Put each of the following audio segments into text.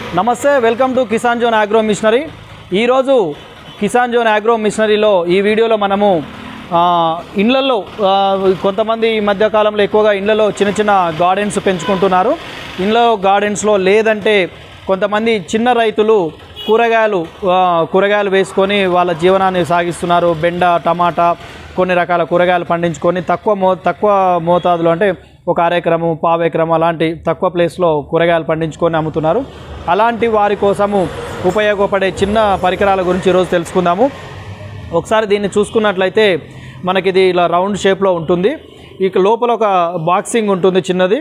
నమస్తే welcome to Kisan Zone agro machinery ఈరోజు Kisan Zone agro మిషనరీలో ఈ వీడియోలో మనము ఆ, ఇండ్లల్లో ఆ, కొంతమంది ఈ మధ్యకాలంలో ఎక్కువగా ఇండ్లలో చిన్న చిన్న గార్డెన్స్ పెంచుకుంటున్నారు ఇండ్లలో గార్డెన్స్లో లేదంటే కొంతమంది చిన్న రైతులు కూరగాయలు ఆ, కూరగాయలు వేసుకొని వాళ్ళ జీవనాన్ని సాగిస్తున్నారు బెండ టమాటా కొన్ని రకాల కూరగాయలు పండించుకొని తక్కువ మో తక్కువ మోతాదులో అంటే ఒక అరెకరము పావెకరము అలాంటి తక్కువ ప్లేస్లో కూరగాయలు పండించుకొని అమ్ముతున్నారు అలాంటి వారి కోసము ఉపయోగపడే చిన్న పరికరాల గురించి ఈరోజు తెలుసుకుందాము ఒకసారి దీన్ని చూసుకున్నట్లయితే మనకి ఇది ఇలా రౌండ్ షేప్లో ఉంటుంది ఇక లోపల ఒక బాక్సింగ్ ఉంటుంది చిన్నది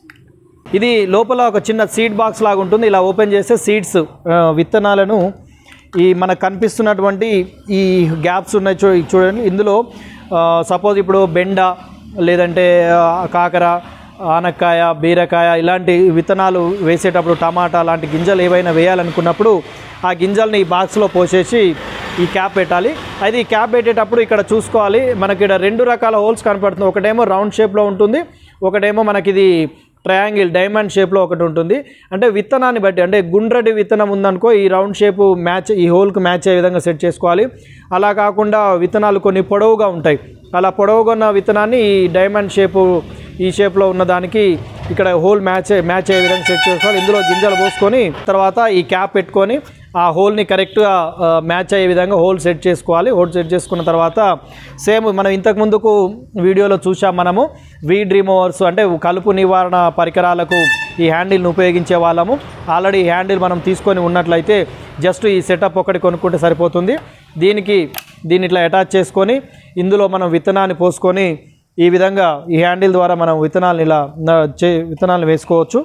ఇది లోపల ఒక చిన్న సీడ్ బాక్స్ లాగా ఉంటుంది ఇలా ఓపెన్ చేస్తే సీడ్స్ విత్తనాలను ఈ మనకు కనిపిస్తున్నటువంటి ఈ గ్యాప్స్ ఉన్నాయి చూ చూడండి ఇందులో సపోజ్ ఇప్పుడు బెండ లేదంటే ఆ, కాకర ఆనక్కాయ బీరకాయ ఇలాంటి విత్తనాలు వేసేటప్పుడు టమాటా లాంటి గింజలు ఏవైనా వేయాలనుకున్నప్పుడు ఆ గింజల్ని ఈ బాక్స్లో పోసేసి ఈ క్యాప్ పెట్టాలి అయితే ఈ క్యాప్ పెట్టేటప్పుడు ఇక్కడ చూసుకోవాలి మనకి ఇక్కడ రెండు రకాల హోల్స్ కనపడుతుంది ఒకటేమో రౌండ్ షేప్లో ఉంటుంది ఒకటేమో మనకి ఇది ట్రయాంగిల్ డైమండ్ షేప్లో ఒకటి ఉంటుంది అంటే విత్తనాన్ని బట్టి అంటే గుండ్రటి విత్తనం ఉందనుకో ఈ రౌండ్ షేపు మ్యాచ్ ఈ హోల్కి మ్యాచ్ అయ్యే విధంగా సెట్ చేసుకోవాలి అలా కాకుండా విత్తనాలు కొన్ని పొడవుగా ఉంటాయి అలా పొడవుగా ఉన్న విత్తనాన్ని ఈ డైమండ్ షేపు ఈ షేప్లో ఉన్న దానికి ఇక్కడ హోల్ మ్యాచ్ మ్యాచ్ అయ్యే విధంగా సెట్ చేసుకోవాలి ఇందులో గింజలు పోసుకొని తర్వాత ఈ క్యాప్ పెట్టుకొని ఆ హోల్ని కరెక్ట్గా మ్యాచ్ అయ్యే విధంగా హోల్ సెట్ చేసుకోవాలి హోల్ సెట్ చేసుకున్న తర్వాత సేమ్ మనం ఇంతకు ముందుకు వీడియోలో చూసాం మనము వీడ్ రిమూవర్స్ అంటే కలుపు నివారణ పరికరాలకు ఈ హ్యాండిల్ని ఉపయోగించే వాళ్ళము ఆల్రెడీ ఈ హ్యాండిల్ మనం తీసుకొని ఉన్నట్లయితే జస్ట్ ఈ సెటప్ ఒకటి కొనుక్కుంటే సరిపోతుంది దీనికి దీన్ని ఇట్లా అటాచ్ చేసుకొని ఇందులో మనం విత్తనాన్ని పోసుకొని ఈ విధంగా ఈ హ్యాండిల్ ద్వారా మనం విత్తనాలను ఇలా న- చే విత్తనాలను వేసుకోవచ్చు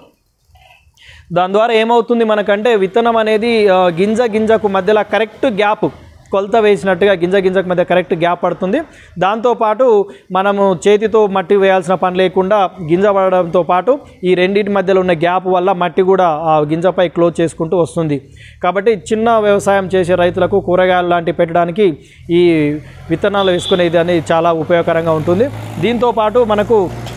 దాని ద్వారా ఏమవుతుంది మనకంటే విత్తనం అనేది ఆ, గింజ గింజకు మధ్యలో కరెక్ట్ గ్యాప్ కొలత వేసినట్టుగా గింజ గింజకు మధ్య కరెక్ట్ గ్యాప్ పడుతుంది దాంతోపాటు మనము చేతితో మట్టి వేయాల్సిన పని లేకుండా గింజ పడడంతో పాటు ఈ రెండింటి మధ్యలో ఉన్న గ్యాప్ వల్ల మట్టి కూడా ఆ గింజపై క్లోజ్ చేసుకుంటూ వస్తుంది కాబట్టి చిన్న వ్యవసాయం చేసే రైతులకు కూరగాయలు లాంటివి పెట్టడానికి ఈ విత్తనాలు వేసుకునేది అనేది చాలా ఉపయోగకరంగా ఉంటుంది దీంతోపాటు మనకు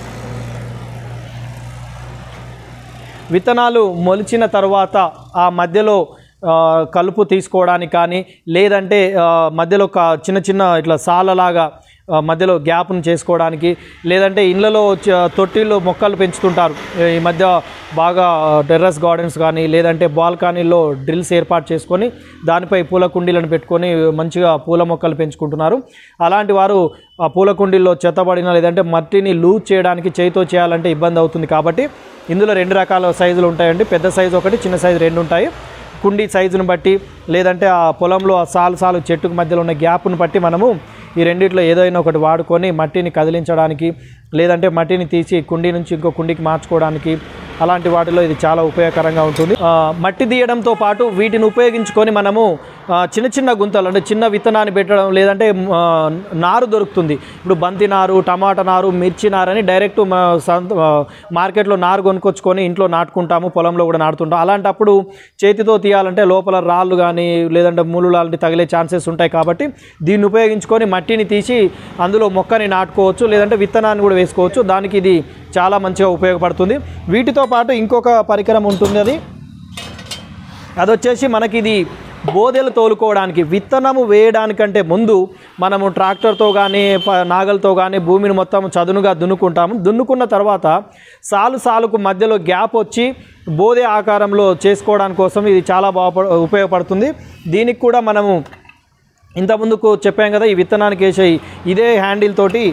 విత్తనాలు మొలిచిన తర్వాత ఆ మధ్యలో ఆ, కలుపు తీసుకోవడానికి కానీ లేదంటే ఆ, మధ్యలో ఒక చిన్న చిన్న ఇట్లా సాలలాగా ఆ, మధ్యలో గ్యాప్ను చేసుకోవడానికి లేదంటే ఇళ్ళలో చ- తొట్టిల్లో మొక్కలు పెంచుతుంటారు ఈ మధ్య బాగా టెర్రస్ గార్డెన్స్ కానీ లేదంటే బాల్కనీలో డ్రిల్స్ ఏర్పాటు చేసుకొని దానిపై పూల కుండీలను పెట్టుకొని మంచిగా పూల మొక్కలు పెంచుకుంటున్నారు అలాంటి వారు ఆ పూల కుండీల్లో చెత్తబడిన లేదంటే మట్టిని లూజ్ చేయడానికి చేయితో చేయాలంటే ఇబ్బంది అవుతుంది కాబట్టి ఇందులో రెండు రకాల సైజులు ఉంటాయండి పెద్ద సైజు ఒకటి చిన్న సైజు రెండు ఉంటాయి కుండీ సైజును బట్టి లేదంటే ఆ పొలంలో ఆ సాలు సాలు చెట్టుకు మధ్యలో ఉన్న గ్యాప్ను బట్టి మనము ఈ రెండిట్లో ఏదైనా ఒకటి వాడుకొని మట్టిని కదిలించడానికి లేదంటే మట్టిని తీసి కుండీ నుంచి ఇంకో కుండీకి మార్చుకోవడానికి అలాంటి వాటిలో ఇది చాలా ఉపయోగకరంగా ఉంటుంది ఆ, మట్టి తీయడంతో పాటు వీటిని ఉపయోగించుకొని మనము ఆ, చిన్న చిన్న గుంతలు అంటే చిన్న విత్తనాన్ని పెట్టడం లేదంటే ఆ, నారు దొరుకుతుంది ఇప్పుడు బంతి నారు టమాటా నారు మిర్చి నారు అని డైరెక్ట్ మా సంత ఆ, మార్కెట్లో నారు కొనుక్కొచ్చుకొని ఇంట్లో నాటుకుంటాము పొలంలో కూడా నాటుతుంటాం అలాంటప్పుడు చేతితో తీయాలంటే లోపల రాళ్ళు కానీ లేదంటే ముళ్ళు లాంటి తగిలే ఛాన్సెస్ ఉంటాయి కాబట్టి దీన్ని ఉపయోగించుకొని మట్టిని తీసి అందులో మొక్కని నాటుకోవచ్చు లేదంటే విత్తనాన్ని కూడా వేసుకోవచ్చు దానికి ఇది చాలా మంచిగా ఉపయోగపడుతుంది వీటితో పాటు ఇంకొక పరికరం ఉంటుంది అది అది వచ్చేసి మనకి ఇది బోదెలు తోలుకోవడానికి విత్తనము వేయడానికంటే ముందు మనము ట్రాక్టర్తో కానీ ప- నాగలతో కానీ భూమిని మొత్తం చదునుగా దున్నుకుంటాము దున్నుకున్న తర్వాత సాలు సాలుకు మధ్యలో గ్యాప్ వచ్చి బోధే ఆకారంలో చేసుకోవడానికి కోసం ఇది చాలా బాగా ఉపయోగపడుతుంది దీనికి కూడా మనము ఇంత ముందుకు చెప్పాం కదా ఈ విత్తనానికి వేసే ఇదే హ్యాండిల్ తోటి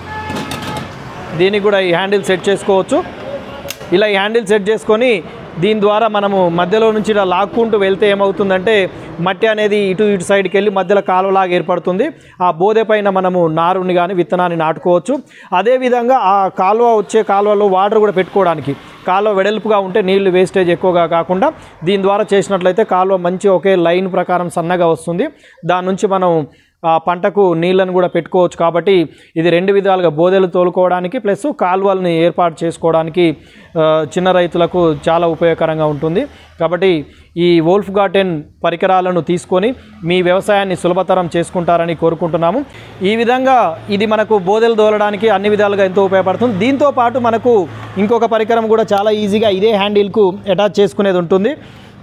దీనికి కూడా ఈ హ్యాండిల్ సెట్ చేసుకోవచ్చు ఇలా ఈ హ్యాండిల్ సెట్ చేసుకొని దీని ద్వారా మనము మధ్యలో నుంచి ఇలా లాక్కుంటూ వెళ్తే ఏమవుతుందంటే మట్టి అనేది ఇటు ఇటు సైడ్కి వెళ్ళి మధ్యలో కాలువలాగా ఏర్పడుతుంది ఆ బోధె పైన మనము నారుని కానీ విత్తనాన్ని నాటుకోవచ్చు అదేవిధంగా ఆ కాలువ వచ్చే కాలువలో వాటర్ కూడా పెట్టుకోవడానికి కాలువ వెడల్పుగా ఉంటే నీళ్లు వేస్టేజ్ ఎక్కువగా కాకుండా దీని ద్వారా చేసినట్లయితే కాలువ మంచి ఒకే లైన్ ప్రకారం సన్నగా వస్తుంది దాని నుంచి మనం ఆ పంటకు నీళ్ళను కూడా పెట్టుకోవచ్చు కాబట్టి ఇది రెండు విధాలుగా బోదెలు తోలుకోవడానికి ప్లస్ కాలువల్ని ఏర్పాటు చేసుకోవడానికి ఆ, చిన్న రైతులకు చాలా ఉపయోగకరంగా ఉంటుంది కాబట్టి ఈ వోల్ఫ్ గార్డెన్ పరికరాలను తీసుకొని మీ వ్యవసాయాన్ని సులభతరం చేసుకుంటారని కోరుకుంటున్నాము ఈ విధంగా ఇది మనకు బోదెలు దోలడానికి అన్ని విధాలుగా ఎంతో ఉపయోగపడుతుంది దీంతో పాటు మనకు ఇంకొక పరికరం కూడా చాలా ఈజీగా ఇదే హ్యాండిల్కు అటాచ్ చేసుకునేది ఉంటుంది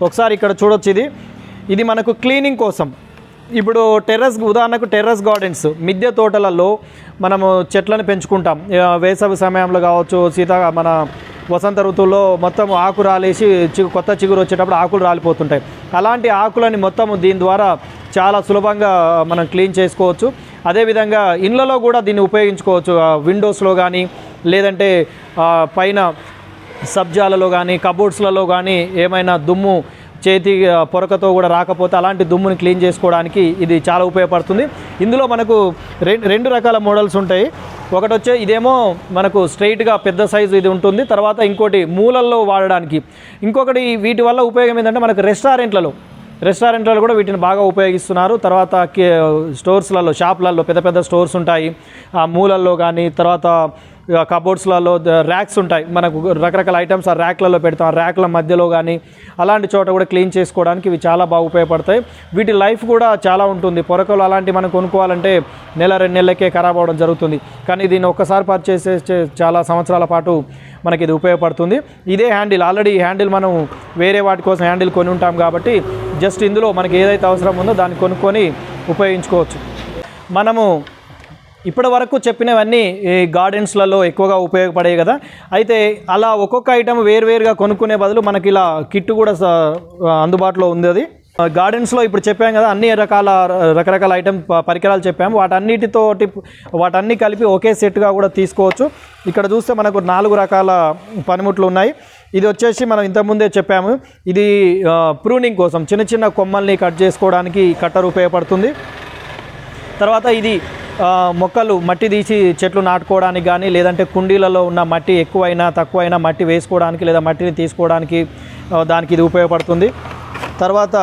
ఒకసారి ఇక్కడ చూడొచ్చు ఇది ఇది మనకు క్లీనింగ్ కోసం ఇప్పుడు టెర్రస్ ఉదాహరణకు టెర్రస్ గార్డెన్స్ మిద్దె తోటలలో మనము చెట్లను పెంచుకుంటాం ఆ, వేసవి సమయంలో కావచ్చు శీత మన వసంత ఋతువులో మొత్తం ఆకు రాలేసి చిగు కొత్త చిగురు వచ్చేటప్పుడు ఆకులు రాలిపోతుంటాయి అలాంటి ఆకులని మొత్తం దీని ద్వారా చాలా సులభంగా మనం క్లీన్ చేసుకోవచ్చు అదేవిధంగా ఇళ్ళలో కూడా దీన్ని ఉపయోగించుకోవచ్చు ఆ, విండోస్లో కానీ లేదంటే ఆ, పైన సబ్జాలలో కానీ కబోర్డ్స్లలో కానీ ఏమైనా దుమ్ము చేతి ఆ, పొరకతో కూడా రాకపోతే అలాంటి దుమ్ముని క్లీన్ చేసుకోవడానికి ఇది చాలా ఉపయోగపడుతుంది ఇందులో మనకు రెండు రెండు రకాల మోడల్స్ ఉంటాయి ఒకటి వచ్చే ఇదేమో మనకు స్ట్రైట్గా పెద్ద సైజు ఇది ఉంటుంది తర్వాత ఇంకోటి మూలల్లో వాడడానికి ఇంకొకటి వీటి వల్ల ఉపయోగం ఏంటంటే మనకు రెస్టారెంట్లలో రెస్టారెంట్లలో కూడా వీటిని బాగా ఉపయోగిస్తున్నారు తర్వాత కే- స్టోర్స్లలో షాప్లలో పెద్ద పెద్ద స్టోర్స్ ఉంటాయి ఆ మూలల్లో కానీ తర్వాత కబోర్డ్స్లలో ర్యాక్స్ ఉంటాయి మనకు రకరకాల ఐటమ్స్ ఆ ర్యాక్లలో పెడతాం ఆ ర్యాక్ల మధ్యలో కానీ అలాంటి చోట కూడా క్లీన్ చేసుకోవడానికి ఇవి చాలా బాగా ఉపయోగపడతాయి వీటి లైఫ్ కూడా చాలా ఉంటుంది పొరకలు అలాంటివి మనం కొనుక్కోవాలంటే నెల రెండు నెలలకే ఖరాబ్ అవ్వడం జరుగుతుంది కానీ దీన్ని ఒక్కసారి పర్చేస్ చేస్తే చాలా సంవత్సరాల పాటు మనకి ఇది ఉపయోగపడుతుంది ఇదే హ్యాండిల్ ఆల్రెడీ ఈ హ్యాండిల్ మనం వేరే వాటి కోసం హ్యాండిల్ కొని ఉంటాం కాబట్టి జస్ట్ ఇందులో మనకి ఏదైతే అవసరం ఉందో దాన్ని కొనుక్కొని ఉపయోగించుకోవచ్చు మనము ఇప్పటి వరకు చెప్పినవన్నీ ఈ గార్డెన్స్లలో ఎక్కువగా ఉపయోగపడేవి కదా అయితే అలా ఒక్కొక్క ఐటమ్ వేరువేరుగా కొనుక్కునే బదులు మనకి ఇలా కిట్ కూడా స- అందుబాటులో ఉంది అది గార్డెన్స్లో ఇప్పుడు చెప్పాం కదా అన్ని రకాల రకరకాల ఐటమ్ ప- పరికరాలు చెప్పాము వాటన్నిటితోటి వాటన్ని కలిపి ఒకే సెట్గా కూడా తీసుకోవచ్చు ఇక్కడ చూస్తే మనకు నాలుగు రకాల పనిముట్లు ఉన్నాయి ఇది వచ్చేసి మనం ఇంతకుముందే చెప్పాము ఇది ప్రూనింగ్ కోసం చిన్న చిన్న కొమ్మల్ని కట్ చేసుకోవడానికి ఈ కట్టర్ ఉపయోగపడుతుంది తర్వాత ఇది ఆ, మొక్కలు మట్టి తీసి చెట్లు నాటుకోవడానికి కానీ లేదంటే కుండీలలో ఉన్న మట్టి ఎక్కువైనా తక్కువైనా మట్టి వేసుకోవడానికి లేదా మట్టిని తీసుకోవడానికి ఆ, దానికి ఇది ఉపయోగపడుతుంది తర్వాత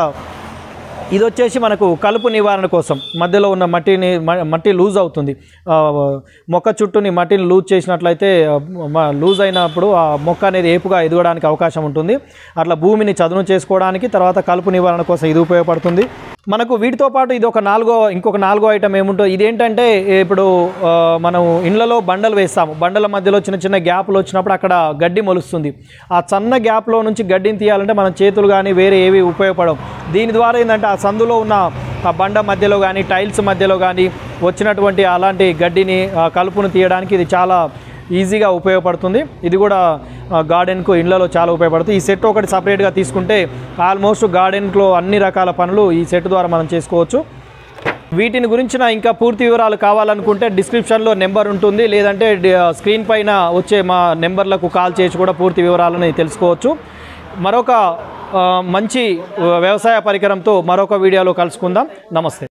ఇది వచ్చేసి మనకు కలుపు నివారణ కోసం మధ్యలో ఉన్న మట్టిని మ- మట్టి లూజ్ అవుతుంది ఆ, మొక్క చుట్టూని మట్టిని లూజ్ చేసినట్లయితే ఆ, మ- లూజ్ అయినప్పుడు ఆ మొక్క అనేది ఏపుగా ఎదగడానికి అవకాశం ఉంటుంది అట్లా భూమిని చదును చేసుకోవడానికి తర్వాత కలుపు నివారణ కోసం ఇది ఉపయోగపడుతుంది మనకు వీటితో పాటు ఇది ఒక నాలుగో ఇంకొక నాలుగో ఐటమ్ ఏముంటో ఇదేంటంటే ఇప్పుడు ఆ, మనం ఇండ్లలో బండలు వేస్తాము బండల మధ్యలో చిన్న చిన్న గ్యాప్లు వచ్చినప్పుడు అక్కడ గడ్డి మొలుస్తుంది ఆ సన్న గ్యాప్లో నుంచి గడ్డిని తీయాలంటే మన చేతులు కానీ వేరే ఏవి ఉపయోగపడవు దీని ద్వారా ఏంటంటే ఆ సందులో ఉన్న ఆ బండ మధ్యలో కానీ టైల్స్ మధ్యలో కానీ వచ్చినటువంటి అలాంటి గడ్డిని ఆ కలుపును తీయడానికి ఇది చాలా ఈజీగా ఉపయోగపడుతుంది ఇది కూడా ఆ, గార్డెన్కు ఇళ్లలో చాలా ఉపయోగపడుతుంది ఈ సెట్ ఒకటి సపరేట్గా తీసుకుంటే ఆల్మోస్ట్ గార్డెన్లో అన్ని రకాల పనులు ఈ సెట్ ద్వారా మనం చేసుకోవచ్చు వీటిని గురించిన ఇంకా పూర్తి వివరాలు కావాలనుకుంటే డిస్క్రిప్షన్లో నెంబర్ ఉంటుంది లేదంటే డి- స్క్రీన్ పైన వచ్చే మా నెంబర్లకు కాల్ చేసి కూడా పూర్తి వివరాలని తెలుసుకోవచ్చు మరొక ఆ, మంచి ఆ, వ్యవసాయ పరికరంతో మరొక వీడియోలో కలుసుకుందాం నమస్తే